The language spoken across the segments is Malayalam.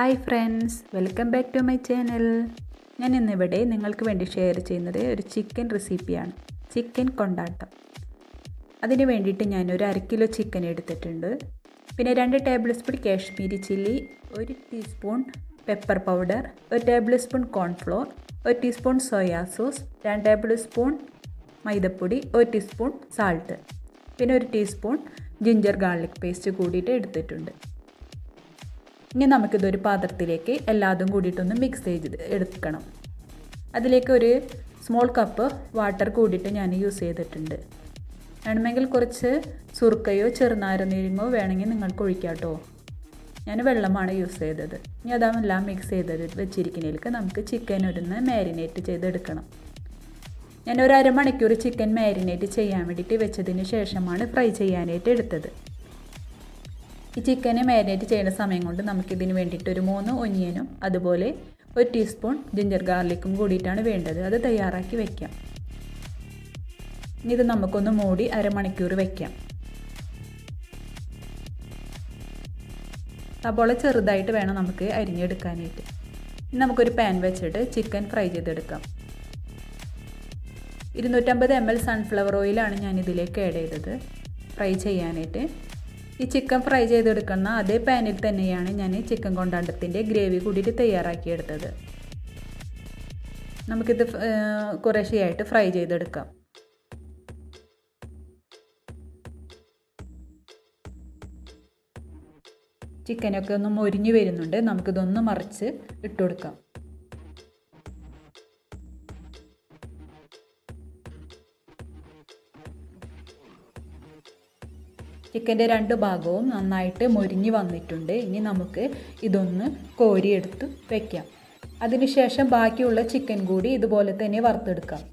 hi friends welcome back to my channel ഞാൻ ഇന്നിവിടെ നിങ്ങൾക്ക് വേണ്ടി ഷെയർ ചെയ്യുന്നത് ഒരു ചിക്കൻ റെസിപ്പിയാണ് ചിക്കൻ കൊണ്ടാട്ടം അതിന് വേണ്ടിയിട്ട് ഞാൻ ഒരു അര കിലോ ചിക്കൻ എടുത്തിട്ടുണ്ട് പിന്നെ രണ്ട് ടേബിൾ സ്പൂൺ കാശ്മീരി ചില്ലി ഒരു ടീസ്പൂൺ പെപ്പർ പൗഡർ ഒരു ടേബിൾ സ്പൂൺ കോൺഫ്ലോർ ഒരു ടീസ്പൂൺ സോയാ സോസ് രണ്ട് ടേബിൾ സ്പൂൺ മൈദപ്പൊടി ഒരു ടീസ്പൂൺ സാൾട്ട് പിന്നെ ഒരു ടീസ്പൂൺ ജിഞ്ചർ ഗാർലിക് പേസ്റ്റ് കൂടിയിട്ട് എടുത്തിട്ടുണ്ട് ഇനി നമുക്കിതൊരു പാത്രത്തിലേക്ക് എല്ലാതും കൂടിയിട്ടൊന്ന് മിക്സ് ചെയ്ത് എടുക്കണം അതിലേക്ക് ഒരു സ്മോൾ കപ്പ് വാട്ടർ കൂടിയിട്ട് ഞാൻ യൂസ് ചെയ്തിട്ടുണ്ട് വേണമെങ്കിൽ കുറച്ച് സുർക്കയോ ചെറുനാരനീരങ്ങോ വേണമെങ്കിൽ നിങ്ങൾക്ക് ഒഴിക്കാം കേട്ടോ ഞാൻ വെള്ളമാണ് യൂസ് ചെയ്തത് ഇനി അതെല്ലാം മിക്സ് ചെയ്തത് വെച്ചിരിക്കുന്നതിലേക്ക് നമുക്ക് ചിക്കൻ ഒരുന്ന് മാരിനേറ്റ് ചെയ്തെടുക്കണം ഞാൻ ഒരു അരമണിക്കൂർ ചിക്കൻ മാരിനേറ്റ് ചെയ്യാൻ വേണ്ടിയിട്ട് വെച്ചതിന് ശേഷമാണ് ഫ്രൈ ചെയ്യാനായിട്ട് എടുത്തത് ഈ ചിക്കന് മാരിനേറ്റ് ചെയ്യുന്ന സമയം കൊണ്ട് നമുക്കിതിന് വേണ്ടിയിട്ട് ഒരു മൂന്ന് ഒനിയനും അതുപോലെ ഒരു ടീസ്പൂൺ ജിഞ്ചർ ഗാർലിക്കും കൂടിയിട്ടാണ് വേണ്ടത് അത് തയ്യാറാക്കി വെക്കാം ഇനി ഇത് നമുക്കൊന്ന് മൂടി അരമണിക്കൂർ വെക്കാം സബോള ചെറുതായിട്ട് വേണം നമുക്ക് അരിഞ്ഞെടുക്കാനായിട്ട് ഇനി നമുക്കൊരു പാൻ വെച്ചിട്ട് ചിക്കൻ ഫ്രൈ ചെയ്തെടുക്കാം ഇരുന്നൂറ്റമ്പത് എം എൽ സൺഫ്ലവർ ഓയിലാണ് ഞാൻ ഇതിലേക്ക് ആഡ് ചെയ്തത് ഫ്രൈ ചെയ്യാനായിട്ട് ഈ ചിക്കൻ ഫ്രൈ ചെയ്തെടുക്കുന്ന അതേ പാനിൽ തന്നെയാണ് ഞാൻ ചിക്കൻ കൊണ്ടാട്ടത്തിൻ്റെ ഗ്രേവി കൂടിയിട്ട് തയ്യാറാക്കിയെടുത്തത് നമുക്കിത് കുറേശ്ശെയായിട്ട് ഫ്രൈ ചെയ്തെടുക്കാം ചിക്കനൊക്കെ ഒന്ന് മൊരിഞ്ഞു വരുന്നുണ്ട് നമുക്കിതൊന്ന് മറിച്ച് ഇട്ട് കൊടുക്കാം ചിക്കൻ്റെ രണ്ട് ഭാഗവും നന്നായിട്ട് മൊരിഞ്ഞ് വന്നിട്ടുണ്ട് ഇനി നമുക്ക് ഇതൊന്ന് കോരിയെടുത്ത് വയ്ക്കാം അതിനുശേഷം ബാക്കിയുള്ള ചിക്കൻ കൂടി ഇതുപോലെ തന്നെ വറുത്തെടുക്കാം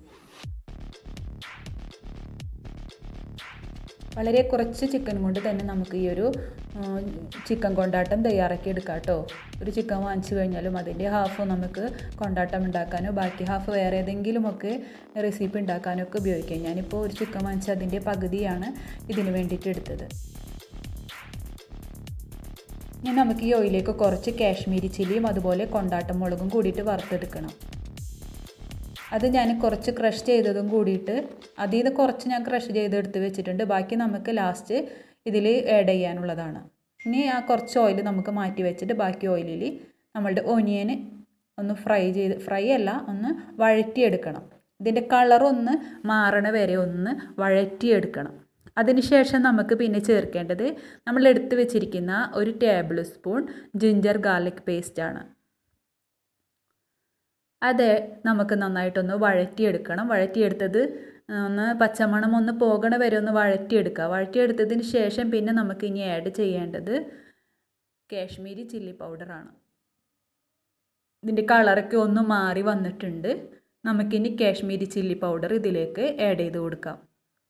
വളരെ കുറച്ച് ചിക്കൻ കൊണ്ട് തന്നെ നമുക്ക് ഈ ഒരു ചിക്കൻ കൊണ്ടാട്ടം തയ്യാറാക്കി എടുക്കാം കേട്ടോ ഒരു ചിക്കൻ വാങ്ങിച്ചു കഴിഞ്ഞാലും അതിൻ്റെ ഹാഫ് നമുക്ക് കൊണ്ടാട്ടം ഉണ്ടാക്കാനോ ബാക്കി ഹാഫ് വേറെ ഏതെങ്കിലുമൊക്കെ റെസിപ്പി ഉണ്ടാക്കാനോ ഒക്കെ ഉപയോഗിക്കാം ഞാനിപ്പോൾ ഒരു ചിക്കൻ വാങ്ങിച്ച് അതിൻ്റെ പകുതിയാണ് ഇതിന് വേണ്ടിയിട്ട് എടുത്തത് ഇനി നമുക്ക് ഈ ഓയിലേക്ക് കുറച്ച് കാശ്മീരി ചില്ലിയും അതുപോലെ കൊണ്ടാട്ടം മുളകും കൂടിയിട്ട് വറുത്തെടുക്കണം അത് ഞാൻ കുറച്ച് ക്രഷ് ചെയ്തതും കൂടിയിട്ട് അതിൽ നിന്ന് കുറച്ച് ഞാൻ ക്രഷ് ചെയ്തെടുത്ത് വെച്ചിട്ടുണ്ട് ബാക്കി നമുക്ക് ലാസ്റ്റ് ഇതിൽ ആഡ് ചെയ്യാനുള്ളതാണ് ഇനി ആ കുറച്ച് ഓയിൽ നമുക്ക് മാറ്റി വെച്ചിട്ട് ബാക്കി ഓയിലിൽ നമ്മളുടെ ഒനിയന് ഒന്ന് ഫ്രൈ ചെയ്ത് ഫ്രൈ അല്ല ഒന്ന് വഴറ്റിയെടുക്കണം ഇതിൻ്റെ കളറൊന്ന് മാറണ വരെ ഒന്ന് വഴറ്റിയെടുക്കണം അതിനുശേഷം നമുക്ക് പിന്നെ ചേർക്കേണ്ടത് നമ്മൾ എടുത്ത് വെച്ചിരിക്കുന്ന ഒരു ടേബിൾ സ്പൂൺ ജിഞ്ചർ ഗാർലിക് പേസ്റ്റാണ് അത് നമുക്ക് നന്നായിട്ടൊന്ന് വഴറ്റിയെടുക്കണം വഴറ്റിയെടുത്തത് ഒന്ന് പച്ചമണം ഒന്ന് പോകണ വരെ ഒന്ന് വഴറ്റിയെടുക്കുക വഴറ്റിയെടുത്തതിന് ശേഷം പിന്നെ നമുക്ക് ഇനി ആഡ് ചെയ്യേണ്ടത് കാശ്മീരി ചില്ലി പൗഡറാണ് ഇതിൻ്റെ കളറൊക്കെ ഒന്ന് മാറി വന്നിട്ടുണ്ട് നമുക്കിനി കാശ്മീരി ചില്ലി പൗഡർ ഇതിലേക്ക് ആഡ് ചെയ്ത് കൊടുക്കാം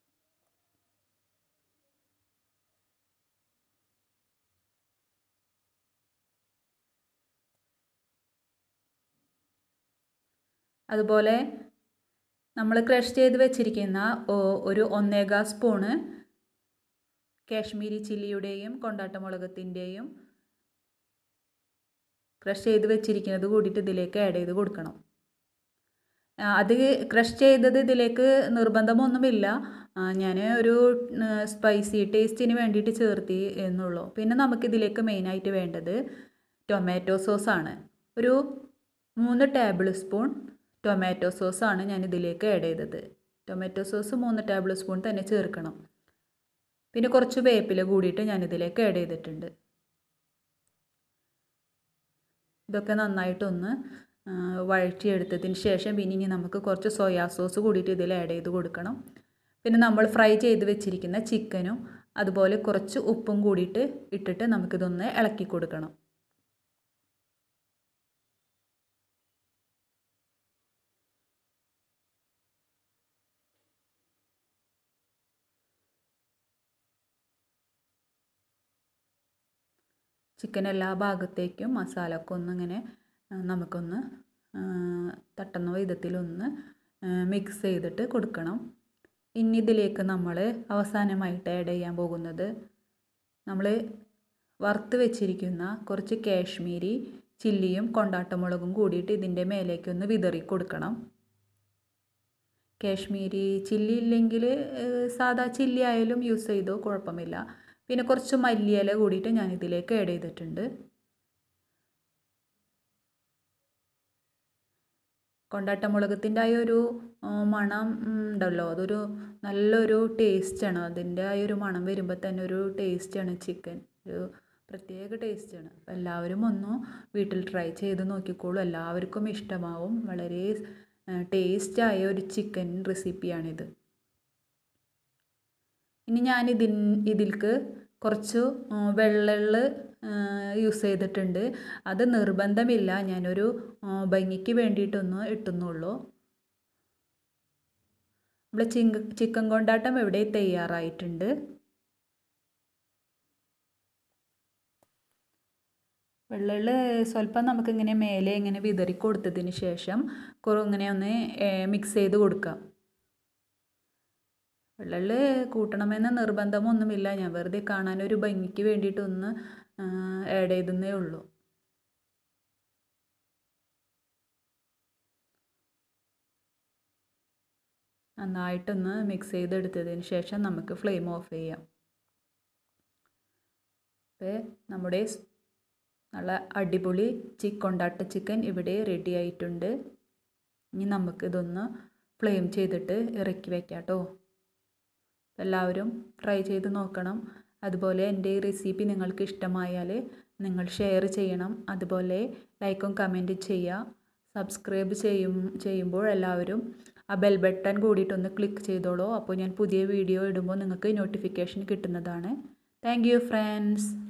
അതുപോലെ നമ്മൾ ക്രഷ് ചെയ്ത് വെച്ചിരിക്കുന്ന ഒരു ഒന്നേകാ സ്പൂണ് കാശ്മീരി ചില്ലിയുടെയും കൊണ്ടാട്ടമുളകത്തിൻ്റെയും ക്രഷ് ചെയ്ത് വെച്ചിരിക്കുന്നത് കൂടിയിട്ട് ഇതിലേക്ക് ആഡ് ചെയ്ത് കൊടുക്കണം അത് ക്രഷ് ചെയ്തത് ഇതിലേക്ക് നിർബന്ധമൊന്നുമില്ല ഞാൻ ഒരു സ്പൈസി ടേസ്റ്റിന് വേണ്ടിയിട്ട് ചേർത്തി എന്നുള്ളൂ പിന്നെ നമുക്കിതിലേക്ക് മെയിനായിട്ട് വേണ്ടത് ടൊമാറ്റോ സോസാണ് ഒരു മൂന്ന് ടേബിൾ സ്പൂൺ ടൊമാറ്റോ സോസാണ് ഞാൻ ഇതിലേക്ക് ആഡ് ചെയ്തത് ടൊമാറ്റോ സോസ് മൂന്ന് ടേബിൾ സ്പൂൺ തന്നെ ചേർക്കണം പിന്നെ കുറച്ച് വേപ്പില കൂടിയിട്ട് ഞാൻ ഇതിലേക്ക് ആഡ് ചെയ്തിട്ടുണ്ട് ഇതൊക്കെ നന്നായിട്ടൊന്ന് വഴറ്റിയെടുത്തതിന് ശേഷം പിന്നെ ഇനി നമുക്ക് കുറച്ച് സോയാ സോസ് കൂടിയിട്ട് ഇതിൽ ആഡ് ചെയ്ത് കൊടുക്കണം പിന്നെ നമ്മൾ ഫ്രൈ ചെയ്ത് വെച്ചിരിക്കുന്ന ചിക്കനും അതുപോലെ കുറച്ച് ഉപ്പും കൂടിയിട്ട് ഇട്ടിട്ട് നമുക്കിതൊന്ന് ഇളക്കി കൊടുക്കണം ചിക്കൻ എല്ലാ ഭാഗത്തേക്കും മസാല ഒക്കെ ഒന്നിങ്ങനെ നമുക്കൊന്ന് തട്ടുന്ന വിധത്തിലൊന്ന് മിക്സ് ചെയ്തിട്ട് കൊടുക്കണം ഇനി ഇതിലേക്ക് നമ്മൾ അവസാനമായിട്ട് ആഡ് ചെയ്യാൻ പോകുന്നത് നമ്മൾ വറുത്ത് വെച്ചിരിക്കുന്ന കുറച്ച് കാശ്മീരി ചില്ലിയും കൊണ്ടാട്ടമുളകും കൂടിയിട്ട് ഇതിൻ്റെ മേലേക്കൊന്ന് വിതറി കൊടുക്കണം കാശ്മീരി ചില്ലി ഇല്ലെങ്കിൽ സാദാ ചില്ലി ആയാലും യൂസ് ചെയ്തോ കുഴപ്പമില്ല പിന്നെ കുറച്ച് മല്ലിയില കൂടിയിട്ട് ഞാൻ ഇതിലേക്ക് ആഡ് ചെയ്തിട്ടുണ്ട് കൊണ്ടാട്ടമുളകത്തിൻ്റെ ആ ഒരു മണം ഉണ്ടല്ലോ അതൊരു നല്ലൊരു ടേസ്റ്റാണ് അതിൻ്റെ ആ ഒരു മണം വരുമ്പോൾ തന്നെ ഒരു ടേസ്റ്റാണ് ചിക്കൻ ഒരു പ്രത്യേക ടേസ്റ്റാണ് അപ്പോൾ എല്ലാവരും ഒന്ന് വീട്ടിൽ ട്രൈ ചെയ്ത് നോക്കിക്കോളൂ എല്ലാവർക്കും ഇഷ്ടമാവും വളരെ ടേസ്റ്റായ ഒരു ചിക്കൻ റെസിപ്പിയാണിത് ഇനി ഞാൻ ഇതിൻ ഇതിൽക്ക് കുറച്ച് വെള്ളെള്ള യൂസ് ചെയ്തിട്ടുണ്ട് അത് നിർബന്ധമില്ല ഞാനൊരു ഭംഗിക്ക് വേണ്ടിയിട്ടൊന്ന് ഇട്ടുന്നുള്ളൂ നമ്മൾ ചിങ്ക ചിക്കൻ കൊണ്ടാട്ടം ഇവിടെ തയ്യാറായിട്ടുണ്ട് വെള്ളെള്ള് സ്വല്പം നമുക്കിങ്ങനെ മേലെ ഇങ്ങനെ വിതറി കൊടുത്തതിന് ശേഷം കുറേ ഇങ്ങനെ ഒന്ന് മിക്സ് ചെയ്ത് കൊടുക്കാം വെള്ളെള്ള് കൂട്ടണമെന്ന നിർബന്ധമൊന്നുമില്ല ഞാൻ വെറുതെ കാണാനൊരു ഭംഗിക്ക് വേണ്ടിയിട്ടൊന്ന് ആഡ് ചെയ്തെന്നേ ഉള്ളൂ നന്നായിട്ടൊന്ന് മിക്സ് ചെയ്തെടുത്തതിന് ശേഷം നമുക്ക് ഫ്ലെയിം ഓഫ് ചെയ്യാം അപ്പോൾ നമ്മുടെ നല്ല അടിപൊളി ചി കൊണ്ടാട്ട ചിക്കൻ ഇവിടെ റെഡി ആയിട്ടുണ്ട് ഇനി നമുക്കിതൊന്ന് ഫ്ലെയിം ചെയ്തിട്ട് ഇറക്കി വെക്കാം കേട്ടോ എല്ലാവരും ട്രൈ ചെയ്ത് നോക്കണം അതുപോലെ എൻ്റെ ഈ റെസിപ്പി നിങ്ങൾക്ക് ഇഷ്ടമായാൽ നിങ്ങൾ ഷെയർ ചെയ്യണം അതുപോലെ ലൈക്കും കമൻറ്റ് ചെയ്യുക സബ്സ്ക്രൈബ് ചെയ്യും ചെയ്യുമ്പോൾ എല്ലാവരും ആ ബെൽ ബട്ടൺ കൂടിയിട്ടൊന്ന് ക്ലിക്ക് ചെയ്തോളൂ അപ്പോൾ ഞാൻ പുതിയ വീഡിയോ ഇടുമ്പോൾ നിങ്ങൾക്ക് നോട്ടിഫിക്കേഷൻ കിട്ടുന്നതാണ് താങ്ക് യു ഫ്രണ്ട്സ്